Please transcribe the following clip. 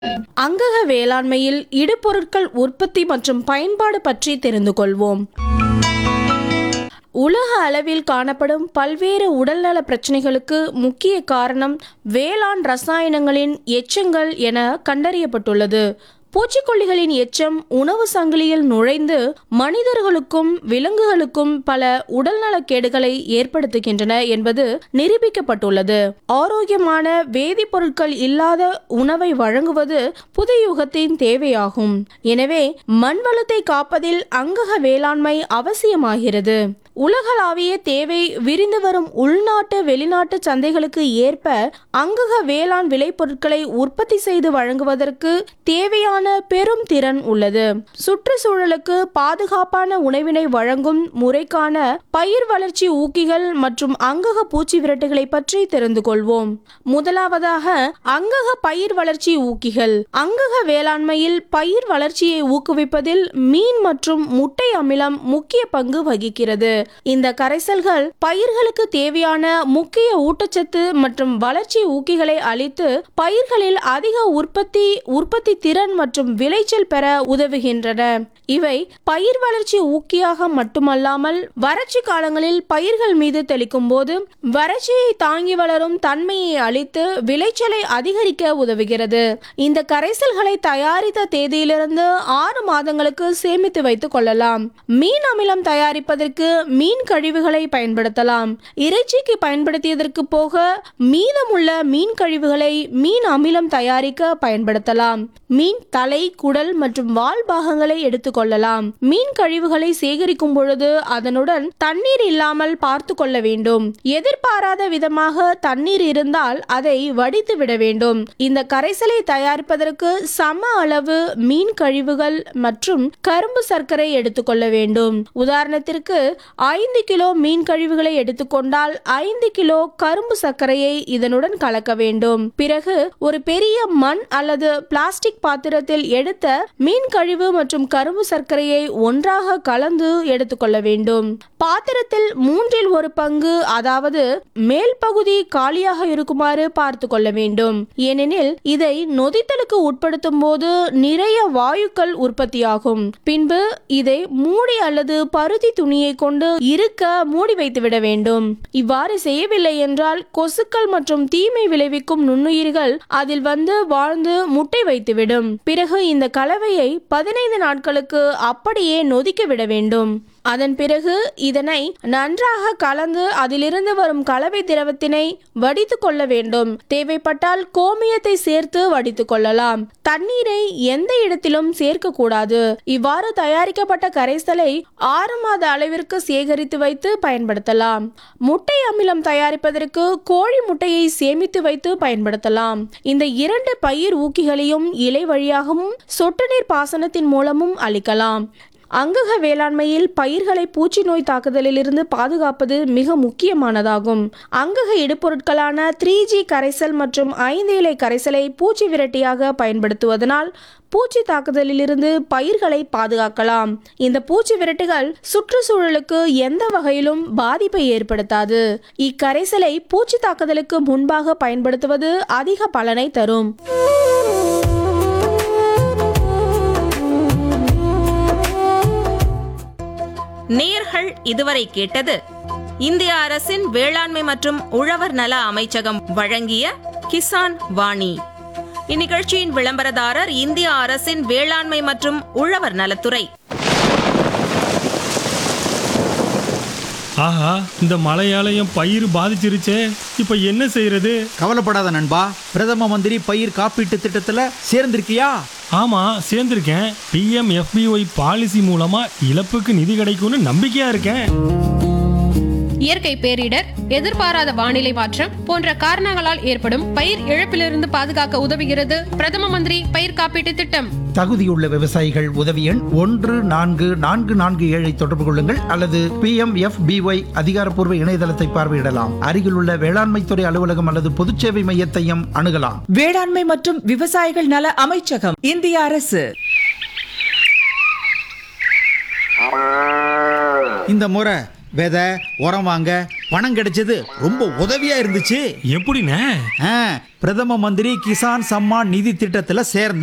அங்கக வேளாண்மையில் இடுபொருட்கள் உற்பத்தி மற்றும் பயன்பாடு பற்றி தெரிந்து கொள்வோம் உலக அளவில் காணப்படும் பல்வேறு உடல்நல பிரச்சனைகளுக்கு முக்கிய காரணம் வேளாண் ரசாயனங்களின் எச்சங்கள் என கண்டறியப்பட்டுள்ளது பூச்சிக்கொல்லிகளின் எச்சம் உணவு சங்கிலியில் நுழைந்து மனிதர்களுக்கும் விலங்குகளுக்கும் பல உடல்நலக் கேடுகளை ஏற்படுத்துகின்றன என்பது நிரூபிக்கப்பட்டுள்ளது ஆரோக்கியமான வேதிப்பொருட்கள் இல்லாத உணவை வழங்குவது புதிய யுகத்தின் தேவையாகும் எனவே மண் வளத்தை காப்பதில் அங்கக வேளாண்மை அவசியமாகிறது உலகளாவிய தேவை விரிந்து வரும் உள்நாட்டு வெளிநாட்டு சந்தைகளுக்கு ஏற்ப அங்கக வேளாண் விளைபொருட்களை உற்பத்தி செய்து வழங்குவதற்கு தேவையான பெரும் திறன் உள்ளது சுற்றுச்சூழலுக்கு பாதுகாப்பான உணவினை வழங்கும் முறைக்கான பயிர் வளர்ச்சி ஊக்கிகள் மற்றும் அங்கக பூச்சி விரட்டுகளை பற்றி தெரிந்து கொள்வோம் முதலாவதாக அங்கக பயிர் வளர்ச்சி ஊக்கிகள் அங்கக வேளாண்மையில் பயிர் வளர்ச்சியை ஊக்குவிப்பதில் மீன் மற்றும் முட்டை அமிலம் முக்கிய பங்கு வகிக்கிறது இந்த கரைசல்கள் பயிர்களுக்கு தேவையான முக்கிய ஊட்டச்சத்து மற்றும் வளர்ச்சி ஊக்கிகளை அளித்து பயிர்களில் அதிக உற்பத்தி உற்பத்தி திறன் மற்றும் விளைச்சல் பெற உதவுகின்றன இவை பயிர் வளர்ச்சி ஊக்கியாக மட்டுமல்லாமல் வறட்சி காலங்களில் பயிர்கள் மீது தெளிக்கும் போது வறட்சியை தாங்கி வளரும் தன்மையை அளித்து விளைச்சலை அதிகரிக்க உதவுகிறது இந்த கரைசல்களை தயாரித்த தேதியிலிருந்து ஆறு மாதங்களுக்கு சேமித்து வைத்துக் கொள்ளலாம் மீன் அமிலம் தயாரிப்பதற்கு மீன் கழிவுகளை பயன்படுத்தலாம் இறைச்சிக்கு பயன்படுத்தியதற்கு போக மீதமுள்ள மீன் கழிவுகளை மீன் அமிலம் தயாரிக்க பயன்படுத்தலாம் மீன் தலை குடல் மற்றும் வால் பாகங்களை எடுத்துக்கொள்ளலாம் மீன் கழிவுகளை சேகரிக்கும் பொழுது அதனுடன் தண்ணீர் இல்லாமல் பார்த்து கொள்ள வேண்டும் எதிர்பாராத விதமாக தண்ணீர் இருந்தால் அதை வடித்து விட வேண்டும் இந்த கரைசலை தயாரிப்பதற்கு சம அளவு மீன் கழிவுகள் மற்றும் கரும்பு சர்க்கரை எடுத்துக்கொள்ள வேண்டும் உதாரணத்திற்கு ஐந்து கிலோ மீன் கழிவுகளை எடுத்துக்கொண்டால் ஐந்து கிலோ கரும்பு சர்க்கரையை இதனுடன் கலக்க வேண்டும் பிறகு ஒரு பெரிய மண் அல்லது பிளாஸ்டிக் பாத்திரத்தில் எடுத்த மீன் கழிவு மற்றும் கரும்பு சர்க்கரையை ஒன்றாக கலந்து எடுத்துக்கொள்ள வேண்டும் பாத்திரத்தில் மூன்றில் ஒரு பங்கு அதாவது மேல் பகுதி காலியாக இருக்குமாறு பார்த்து கொள்ள வேண்டும் ஏனெனில் இதை நொதித்தலுக்கு உட்படுத்தும் போது நிறைய வாயுக்கள் உற்பத்தியாகும் பின்பு இதை மூடி அல்லது பருத்தி துணியை கொண்டு இருக்க மூடி வைத்து விட வேண்டும் இவ்வாறு செய்யவில்லை என்றால் கொசுக்கள் மற்றும் தீமை விளைவிக்கும் நுண்ணுயிர்கள் அதில் வந்து வாழ்ந்து முட்டை வைத்துவிடும் பிறகு இந்த கலவையை பதினைந்து நாட்களுக்கு அப்படியே நொதிக்க விட வேண்டும் அதன் பிறகு இதனை நன்றாக கலந்து அதிலிருந்து வரும் கலவை திரவத்தினை வடித்து கொள்ள வேண்டும் தேவைப்பட்டால் கோமியத்தை சேர்த்து வடித்து கொள்ளலாம் தண்ணீரை எந்த இடத்திலும் சேர்க்க கூடாது இவ்வாறு தயாரிக்கப்பட்ட கரைசலை ஆறு மாத அளவிற்கு சேகரித்து வைத்து பயன்படுத்தலாம் முட்டை அமிலம் தயாரிப்பதற்கு கோழி முட்டையை சேமித்து வைத்து பயன்படுத்தலாம் இந்த இரண்டு பயிர் ஊக்கிகளையும் இலை வழியாகவும் சொட்டு நீர் பாசனத்தின் மூலமும் அளிக்கலாம் அங்கக வேளாண்மையில் பயிர்களை பூச்சி நோய் தாக்குதலிலிருந்து பாதுகாப்பது மிக முக்கியமானதாகும் அங்கக இடுபொருட்களான த்ரீ ஜி கரைசல் மற்றும் ஐந்து இலை கரைசலை பூச்சி விரட்டியாக பயன்படுத்துவதனால் பூச்சி தாக்குதலிலிருந்து பயிர்களை பாதுகாக்கலாம் இந்த பூச்சி விரட்டுகள் சுற்றுச்சூழலுக்கு எந்த வகையிலும் பாதிப்பை ஏற்படுத்தாது இக்கரைசலை பூச்சி தாக்குதலுக்கு முன்பாக பயன்படுத்துவது அதிக பலனை தரும் நேர்கள் இதுவரை கேட்டது இந்திய அரசின் வேளாண்மை மற்றும் உழவர் நல அமைச்சகம் வழங்கிய கிசான் வாணி இந்நிகழ்ச்சியின் விளம்பரதாரர் இந்திய அரசின் வேளாண்மை மற்றும் உழவர் நலத்துறை ஆஹா இந்த மழையாலயம் பயிர் பாதிச்சிருச்சே இப்போ என்ன செய்யறது கவலைப்படாத நண்பா பிரதம மந்திரி பயிர் காப்பீட்டு திட்டத்துல சேர்ந்திருக்கியா ஆமா சேர்ந்திருக்கேன் பிஎம் எஃபிஒய் பாலிசி மூலமா இழப்புக்கு நிதி கிடைக்கும்னு நம்பிக்கையா இருக்கேன் இயற்கை பேரிடர் எதிர்பாராத வானிலை மாற்றம் போன்ற காரணங்களால் ஏற்படும் பயிர் இழப்பிலிருந்து பாதுகாக்க உதவுகிறது பிரதம மந்திரி பயிர் காப்பீட்டு திட்டம் தகுதியுள்ள விவசாயிகள் உதவி எண் ஒன்று நான்கு நான்கு நான்கு ஏழை தொடர்பு கொள்ளுங்கள் அல்லது பி எம் எஃப் பிஒய் அதிகாரப்பூர்வ இணையதளத்தை பார்வையிடலாம் அருகிலுள்ள வேளாண்மை துறை அலுவலகம் அல்லது பொதுச்சேவை மையத்தையும் அணுகலாம் வேளாண்மை மற்றும் விவசாயிகள் நல அமைச்சகம் இந்திய அரசு இந்த முறை விதை உரம் வாங்க பணம் கிடைச்சது ரொம்ப உதவியா இருந்துச்சு எப்படிண்ணே ஆ, பிரதம மந்திரி கிசான் சம்மான் நிதி திட்டத்துல சேர்ந்தேன்